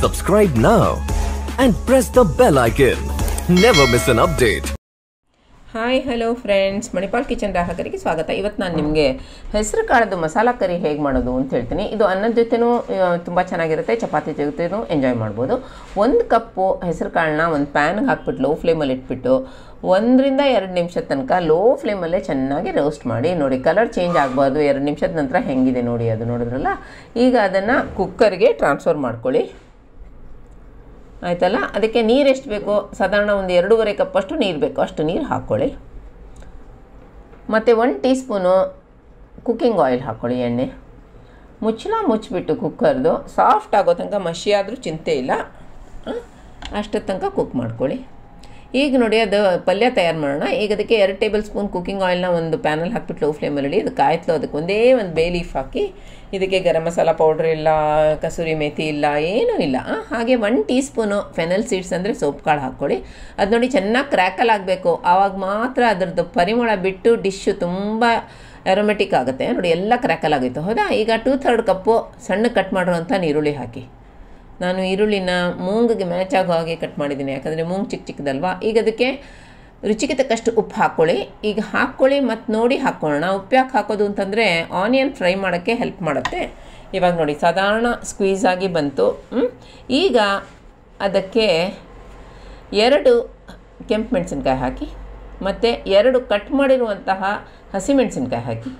Subscribe now and press the bell icon. Never miss an update. Hi hello friends Manipal kitchen ಗ್ರಾಹಕರಿಗೆ ಸ್ವಾಗತ ಇವತ್ತು ನಾನು ನಿಮಗೆ ಹೆಸರು ಕಾಳದ್ದು ಮಸಾಲ ಕರಿ ಹೇಗೆ ಮಾಡೋದು ಅಂತ ಹೇಳ್ತೀನಿ ಇದು ಅನ್ನದ ಜೊತೆನೂ ತುಂಬ ಚೆನ್ನಾಗಿರುತ್ತೆ ಚಪಾತಿ ಜೊತೆನೂ ಎಂಜಾಯ್ ಮಾಡ್ಬೋದು ಒಂದು ಕಪ್ಪು ಹೆಸರು ಕಾಳನ್ನ ಒಂದು ಪ್ಯಾನ್ಗೆ ಹಾಕ್ಬಿಟ್ಟು ಲೋ ಫ್ಲೇಮಲ್ಲಿ ಇಟ್ಬಿಟ್ಟು ಒಂದರಿಂದ ಎರಡು ನಿಮಿಷದ ತನಕ ಲೋ ಫ್ಲೇಮಲ್ಲೇ ಚೆನ್ನಾಗಿ ರೋಸ್ಟ್ ಮಾಡಿ ನೋಡಿ ಕಲರ್ ಚೇಂಜ್ ಆಗಬಾರ್ದು ಎರಡು ನಿಮಿಷದ ನಂತರ ಹೆಂಗಿದೆ ನೋಡಿ ಅದು ನೋಡಿದ್ರಲ್ಲ ಈಗ ಅದನ್ನು ಕುಕ್ಕರ್ಗೆ ಟ್ರಾನ್ಸ್ಫರ್ ಮಾಡ್ಕೊಳ್ಳಿ ಆಯ್ತಲ್ಲ ಅದಕ್ಕೆ ನೀರು ಎಷ್ಟು ಬೇಕೋ ಸಾಧಾರಣ ಒಂದು ಎರಡೂವರೆ ಕಪ್ಪಷ್ಟು ನೀರು ಬೇಕು ಅಷ್ಟು ನೀರು ಹಾಕ್ಕೊಳ್ಳಿ ಮತ್ತು ಒಂದು ಟೀ ಸ್ಪೂನು ಕುಕ್ಕಿಂಗ್ ಆಯಿಲ್ ಹಾಕ್ಕೊಳ್ಳಿ ಎಣ್ಣೆ ಮುಚ್ಚಳ ಮುಚ್ಚಿಬಿಟ್ಟು ಕುಕ್ಕರ್ದು ಸಾಫ್ಟ್ ಆಗೋ ತನಕ ಮಷಿ ಆದರೂ ಚಿಂತೆ ಇಲ್ಲ ಅಷ್ಟೊತ್ತು ತನಕ ಕುಕ್ ಮಾಡ್ಕೊಳ್ಳಿ ಈಗ ನೋಡಿ ಅದು ಪಲ್ಯ ತಯಾರು ಮಾಡೋಣ ಈಗ ಅದಕ್ಕೆ ಎರಡು ಟೇಬಲ್ ಸ್ಪೂನ್ ಕುಕ್ಕಿಂಗ್ ಆಯಿಲ್ನ ಒಂದು ಪ್ಯಾನಲ್ಲಿ ಹಾಕ್ಬಿಟ್ಟು ಲೋ ಫ್ಲೇಮಲ್ಲಿ ಅದು ಕಾಯ್ತಲೋ ಅದಕ್ಕೆ ಒಂದೇ ಒಂದು ಬೇ ಲೀಫ್ ಹಾಕಿ ಇದಕ್ಕೆ ಗರಂ ಮಸಾಲ ಪೌಡ್ರ್ ಇಲ್ಲ ಕಸೂರಿ ಮೇಥಿ ಇಲ್ಲ ಏನೂ ಇಲ್ಲ ಆ, ಹಾಗೆ one teaspoon fennel seeds ಅಂದರೆ ಸೋಪ್ ಕಾಳು ಹಾಕ್ಕೊಳ್ಳಿ ಅದು ನೋಡಿ ಚೆನ್ನಾಗಿ ಕ್ರ್ಯಾಕಲ್ ಆಗಬೇಕು ಆವಾಗ ಮಾತ್ರ ಅದರದ್ದು ಪರಿಮಳ ಬಿಟ್ಟು ಡಿಶ್ಶು ತುಂಬ ಅರೋಮೆಟಿಕ್ ಆಗುತ್ತೆ ನೋಡಿ ಎಲ್ಲ ಕ್ರ್ಯಾಕಲ್ ಆಗಿತ್ತು ಹೌದಾ ಈಗ ಟೂ ಥರ್ಡ್ ಕಪ್ಪು ಸಣ್ಣ ಕಟ್ ಮಾಡಿರುವಂಥ ನೀರುಳ್ಳಿ ಹಾಕಿ ನಾನು ಈರುಳ್ಳಿನ ಮೂಂಗಿಗೆ ಮ್ಯಾಚ್ ಆಗೋ ಹಾಗೆ ಕಟ್ ಮಾಡಿದ್ದೀನಿ ಯಾಕಂದರೆ ಮೂಂಗ್ ಚಿಕ್ಕ ಚಿಕ್ಕದಲ್ವಾ ಈಗ ಅದಕ್ಕೆ ರುಚಿಗೆ ತಕ್ಕಷ್ಟು ಉಪ್ಪು ಹಾಕ್ಕೊಳ್ಳಿ ಈಗ ಹಾಕ್ಕೊಳ್ಳಿ ಮತ್ತು ನೋಡಿ ಹಾಕ್ಕೊಳ್ಳೋಣ ಉಪ್ಪು ಯಾಕೆ ಹಾಕೋದು ಅಂತಂದರೆ ಆನಿಯನ್ ಫ್ರೈ ಮಾಡೋಕ್ಕೆ ಹೆಲ್ಪ್ ಮಾಡುತ್ತೆ ಇವಾಗ ನೋಡಿ ಸಾಧಾರಣ ಸ್ಕ್ವೀಸ್ ಆಗಿ ಬಂತು ಹ್ಮ್? ಈಗ ಅದಕ್ಕೆ ಎರಡು ಕೆಂಪು ಮೆಣಸಿನ್ಕಾಯಿ ಹಾಕಿ ಮತ್ತು ಎರಡು ಕಟ್ ಮಾಡಿರುವಂತಹ ಹಸಿಮೆಣಸಿನ್ಕಾಯಿ ಹಾಕಿ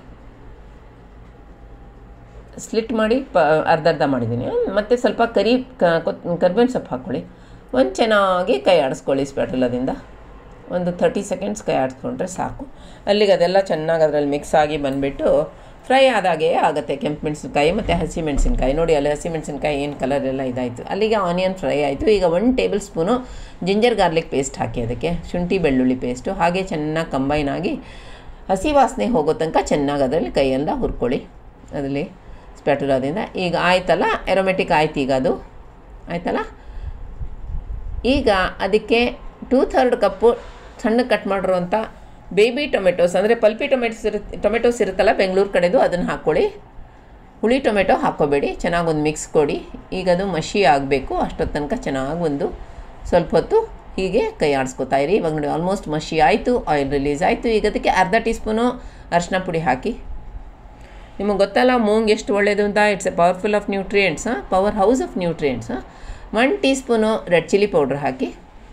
ಸ್ಲಿಟ್ ಮಾಡಿ ಪ ಅರ್ಧ ಅರ್ಧ ಮಾಡಿದ್ದೀನಿ ಮತ್ತು ಸ್ವಲ್ಪ ಕರಿ ಕರ್ಬೇವಿನ ಸೊಪ್ಪು ಹಾಕ್ಕೊಳ್ಳಿ ಒಂದು ಚೆನ್ನಾಗಿ ಕೈ ಆಡಿಸ್ಕೊಳ್ಳಿ ಸ್ಪ್ಯಾಟುಲದಿಂದ ಒಂದು ತರ್ಟಿ ಸೆಕೆಂಡ್ಸ್ ಕೈ ಆಡಿಸ್ಕೊಂಡ್ರೆ ಸಾಕು ಅಲ್ಲಿಗೆ ಅದೆಲ್ಲ ಚೆನ್ನಾಗಿ ಅದರಲ್ಲಿ ಮಿಕ್ಸ್ ಆಗಿ ಬಂದುಬಿಟ್ಟು ಫ್ರೈ ಆದಾಗೆ ಆಗುತ್ತೆ ಕೆಂಪು ಮೆಣಸಿನ್ಕಾಯಿ ಮತ್ತು ಹಸಿ ಮೆಣಸಿನ್ಕಾಯಿ ನೋಡಿ ಅಲ್ಲಿ ಹಸಿ ಮೆಣಸಿನ್ಕಾಯಿ ಏನು ಕಲರ್ ಎಲ್ಲ ಇದಾಯಿತು ಅಲ್ಲಿಗೆ ಆನಿಯನ್ ಫ್ರೈ ಆಯಿತು ಈಗ one tablespoon ginger garlic paste ಹಾಕಿ ಅದಕ್ಕೆ ಶುಂಠಿ ಬೆಳ್ಳುಳ್ಳಿ ಪೇಸ್ಟು ಹಾಗೆ ಚೆನ್ನಾಗಿ ಕಂಬೈನ್ ಆಗಿ ಹಸಿ ವಾಸನೆ ಹೋಗೋ ತನಕ ಚೆನ್ನಾಗಿ ಅದರಲ್ಲಿ ಕೈಯೆಲ್ಲ ಹುರ್ಕೊಳ್ಳಿ ಅದರಲ್ಲಿ ಸ್ಪ್ಯಾಟುಲಾದಿಂದ ಈಗ ಆಯ್ತಲ್ಲ ಎರೋಮೆಟಿಕ್ ಆಯ್ತು ಈಗ ಅದು ಆಯ್ತಲ್ಲ ಈಗ ಅದಕ್ಕೆ ಟೂ ಥರ್ಡ್ ಕಪ್ಪು ಸಣ್ಣ ಕಟ್ ಮಾಡಿರುವಂಥ ಬೇಬಿ ಟೊಮೆಟೊಸ್ ಅಂದರೆ ಪಲ್ಪಿ ಟೊಮೆಟೊಸ್ ಇರುತ್ತೆ ಟೊಮೆಟೊಸ್ ಇರುತ್ತಲ್ಲ ಬೆಂಗಳೂರು ಕಡೆದು ಅದನ್ನು ಹಾಕ್ಕೊಳ್ಳಿ ಹುಳಿ ಟೊಮೆಟೊ ಹಾಕ್ಕೋಬೇಡಿ ಚೆನ್ನಾಗಿ ಒಂದು ಮಿಕ್ಸ್ ಕೊಡಿ ಈಗ ಅದು ಮಷಿ ಆಗಬೇಕು ಅಷ್ಟೊತ್ತು ತನಕ ಚೆನ್ನಾಗಿ ಒಂದು ಸ್ವಲ್ಪ ಹೊತ್ತು ಹೀಗೆ ಕೈ ಆಡಿಸ್ಕೊತಾ ಇರಿ ಇವಾಗ ನೋಡಿ ಆಲ್ಮೋಸ್ಟ್ ಮಷಿ ಆಯಿತು ಆಯಿಲ್ ರಿಲೀಸ್ ಆಯಿತು ಈಗ ಅದಕ್ಕೆ ಅರ್ಧ ಟೀ ಸ್ಪೂನು ಅರಿಶಿನ ಪುಡಿ ಹಾಕಿ ನಿಮಗೆ ಗೊತ್ತಲ್ಲ ಮೂಂಗ್ ಎಷ್ಟು ಒಳ್ಳೆಯದು ಅಂತ it's a powerful of nutrients powerhouse of nutrients one teaspoon red chilli powder ಹಾಕಿ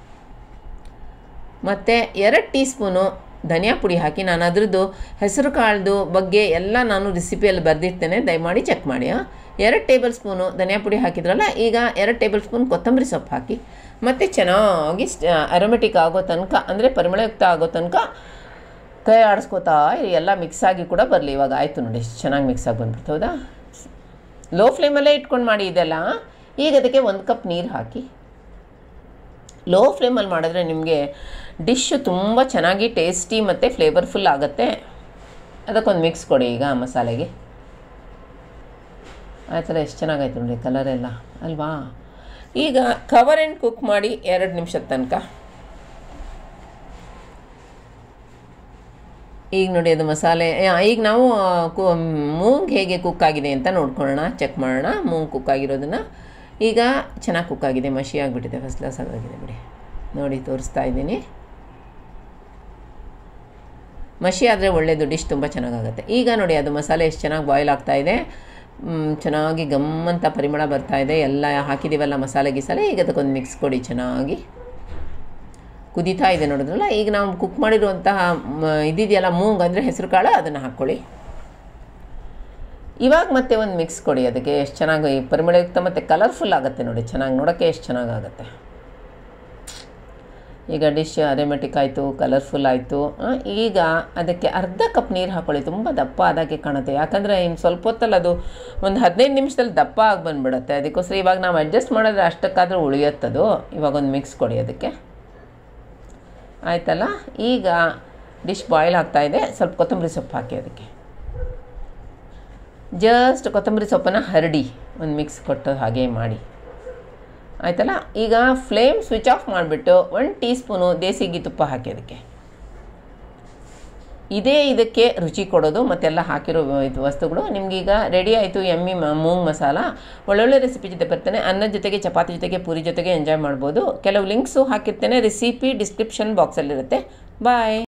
ಮತ್ತು ಎರಡು ಟೀ ಸ್ಪೂನು ಧನಿಯಾ ಪುಡಿ ಹಾಕಿ ನಾನು ಅದರದ್ದು ಹೆಸರು ಕಾಳ್ದು ಬಗ್ಗೆ ಎಲ್ಲ ನಾನು ರೆಸಿಪಿಯಲ್ಲಿ ಬರೆದಿರ್ತೇನೆ ದಯಮಾಡಿ ಚೆಕ್ ಮಾಡಿ ಎರಡು ಟೇಬಲ್ ಸ್ಪೂನು ಧನಿಯಾ ಪುಡಿ ಹಾಕಿದ್ರಲ್ಲ ಈಗ ಎರಡು ಟೇಬಲ್ ಸ್ಪೂನ್ ಕೊತ್ತಂಬರಿ ಸೊಪ್ಪು ಹಾಕಿ ಮತ್ತು ಚೆನ್ನಾಗಿ ಅರೋಮೆಟಿಕ್ ಆಗೋ ತನಕ ಅಂದರೆ ಪರಿಮಳಯುಕ್ತ ಆಗೋ ತನಕ ಕೈ ಆಡಿಸ್ಕೋತಾ ಇರಿ ಎಲ್ಲ ಮಿಕ್ಸ್ ಆಗಿ ಕೂಡ ಬರಲಿ ಇವಾಗ ಆಯಿತು ನೋಡಿ ಎಷ್ಟು ಚೆನ್ನಾಗಿ ಮಿಕ್ಸ್ ಆಗಿ ಬಂದ್ಬಿಡ್ತು ಹೌದಾ ಲೋ ಫ್ಲೇಮಲ್ಲೇ ಇಟ್ಕೊಂಡು ಮಾಡಿ ಇದೆಲ್ಲ ಈಗ ಅದಕ್ಕೆ ಒಂದು ಕಪ್ ನೀರು ಹಾಕಿ ಲೋ ಫ್ಲೇಮಲ್ಲಿ ಮಾಡಿದ್ರೆ ನಿಮಗೆ ಡಿಶ್ಶು ತುಂಬ ಚೆನ್ನಾಗಿ ಟೇಸ್ಟಿ ಮತ್ತು ಫ್ಲೇವರ್ಫುಲ್ ಆಗುತ್ತೆ ಅದಕ್ಕೊಂದು ಮಿಕ್ಸ್ ಕೊಡಿ ಈಗ ಆ ಮಸಾಲೆಗೆ ಆಯ್ತಲ್ಲ ಎಷ್ಟು ಚೆನ್ನಾಗಾಯ್ತು ನೋಡಿ ಕಲರ್ ಎಲ್ಲ ಅಲ್ವಾ ಈಗ ಕವರ್ ಆ್ಯಂಡ್ ಕುಕ್ ಮಾಡಿ ಎರಡು ನಿಮಿಷದ ತನಕ ಈಗ ನೋಡಿ ಅದು ಮಸಾಲೆ ಆ, ಈಗ ನಾವು ಕು ಮೂಂಗ್ ಹೇಗೆ ಕುಕ್ ಆಗಿದೆ ಅಂತ ನೋಡ್ಕೊಳ್ಳೋಣ ಚೆಕ್ ಮಾಡೋಣ ಮೂಂಗ್ ಕುಕ್ ಆಗಿರೋದನ್ನು ಈಗ ಚೆನ್ನಾಗಿ ಕುಕ್ ಆಗಿದೆ ಮಷಿ ಆಗಿಬಿಟ್ಟಿದೆ ಫಸ್ಟ್ ಕ್ಲಾಸ್ ಆಗಿದೆ ಬಿಡಿ ನೋಡಿ ತೋರಿಸ್ತಾ ಇದ್ದೀನಿ ಮಷಿ ಆದರೆ ಒಳ್ಳೆಯದು ಡಿಶ್ ತುಂಬ ಚೆನ್ನಾಗಾಗುತ್ತೆ ಈಗ ನೋಡಿ ಅದು ಮಸಾಲೆ ಎಷ್ಟು ಚೆನ್ನಾಗಿ ಬಾಯ್ಲ್ ಆಗ್ತಾ ಇದೆ ಮ್, ಚೆನ್ನಾಗಿ ಗಮ್ಮಂತ ಪರಿಮಳ ಬರ್ತಾ ಇದೆ ಎಲ್ಲ ಹಾಕಿದ್ದೀವಲ್ಲ ಮಸಾಲೆ ಗಿಸಾಲೆ ಈಗ ಅದಕ್ಕೊಂದು ಮಿಕ್ಸ್ ಕೊಡಿ ಚೆನ್ನಾಗಿ ಕುದೀತಾ ಇದೆ ನೋಡಿದ್ರಲ್ಲ ಈಗ ನಾವು ಕುಕ್ ಮಾಡಿರುವಂತಹ ಮ, ಇದಿದೆಯಲ್ಲ ಮೂಂಗ್ ಅಂದರೆ ಹೆಸರು ಕಾಳು ಅದನ್ನು ಹಾಕ್ಕೊಳ್ಳಿ ಇವಾಗ ಮತ್ತೆ ಒಂದು ಮಿಕ್ಸ್ ಕೊಡಿ ಅದಕ್ಕೆ ಎಷ್ಟು ಚೆನ್ನಾಗಿ ಪರಿಮಳಯುಕ್ತ ಮತ್ತು ಕಲರ್ಫುಲ್ ಆಗುತ್ತೆ ನೋಡಿ ಚೆನ್ನಾಗಿ ನೋಡೋಕ್ಕೆ ಎಷ್ಟು ಚೆನ್ನಾಗಾಗುತ್ತೆ ಈಗ ಡಿಶ್ ಅರೆಮೆಟಿಕ್ ಆಯಿತು ಕಲರ್ಫುಲ್ ಆಯಿತು ಈಗ ಅದಕ್ಕೆ ಅರ್ಧ ಕಪ್ ನೀರು ಹಾಕ್ಕೊಳ್ಳಿ ತುಂಬ ದಪ್ಪ ಆದಾಗೆ ಕಾಣುತ್ತೆ ಯಾಕಂದರೆ ಇನ್ನು ಸ್ವಲ್ಪ ಹೊತ್ತಲ್ಲಿ ಅದು ಒಂದು ಹದಿನೈದು ನಿಮಿಷದಲ್ಲಿ ದಪ್ಪ ಆಗಿ ಬಂದುಬಿಡುತ್ತೆ ಅದಕ್ಕೋಸ್ಕರ ಇವಾಗ ನಾವು ಅಡ್ಜಸ್ಟ್ ಮಾಡಿದ್ರೆ ಅಷ್ಟಕ್ಕಾದರೂ ಉಳಿಯುತ್ತದು ಇವಾಗ ಒಂದು ಮಿಕ್ಸ್ ಕೊಡಿ ಅದಕ್ಕೆ ಆಯ್ತಲ್ಲ ಈಗ ಡಿಶ್ ಬಾಯ್ಲ್ ಆಗ್ತಾ ಇದೆ ಸ್ವಲ್ಪ ಕೊತ್ತಂಬರಿ ಸೊಪ್ಪು ಹಾಕಿ ಅದಕ್ಕೆ ಜಸ್ಟ್ ಕೊತ್ತಂಬರಿ ಸೊಪ್ಪನ್ನು ಹರಡಿ ಒಂದು ಮಿಕ್ಸ್ ಕೊಟ್ಟು ಹಾಗೆ ಮಾಡಿ ಆಯ್ತಲ್ಲ ಈಗ ಫ್ಲೇಮ್ ಸ್ವಿಚ್ ಆಫ್ ಮಾಡಿಬಿಟ್ಟು ಒಂದು ಟೀ ಸ್ಪೂನು ದೇಸಿ ಗೀ ತುಪ್ಪ ಹಾಕಿ ಅದಕ್ಕೆ ಇದೇ ಇದಕ್ಕೆ ರುಚಿ ಕೊಡೋದು ಮತ್ತೆಲ್ಲ ಹಾಕಿರೋ ಇದು ವಸ್ತುಗಳು ನಿಮಗೀಗ ರೆಡಿ ಆಯಿತು ಎಮ್ಮಿ ಮ ಮೂಂಗ್ ಮಸಾಲ ಒಳ್ಳೊಳ್ಳೆ ರೆಸಿಪಿ ಜೊತೆ ಬರ್ತೇನೆ ಅನ್ನದ ಜೊತೆಗೆ ಚಪಾತಿ ಜೊತೆಗೆ ಪೂರಿ ಜೊತೆಗೆ ಎಂಜಾಯ್ ಮಾಡ್ಬೋದು ಕೆಲವು ಲಿಂಕ್ಸು ಹಾಕಿರ್ತೇನೆ ರೆಸಿಪಿ ಡಿಸ್ಕ್ರಿಪ್ಷನ್ ಬಾಕ್ಸಲ್ಲಿರುತ್ತೆ ಬಾಯ್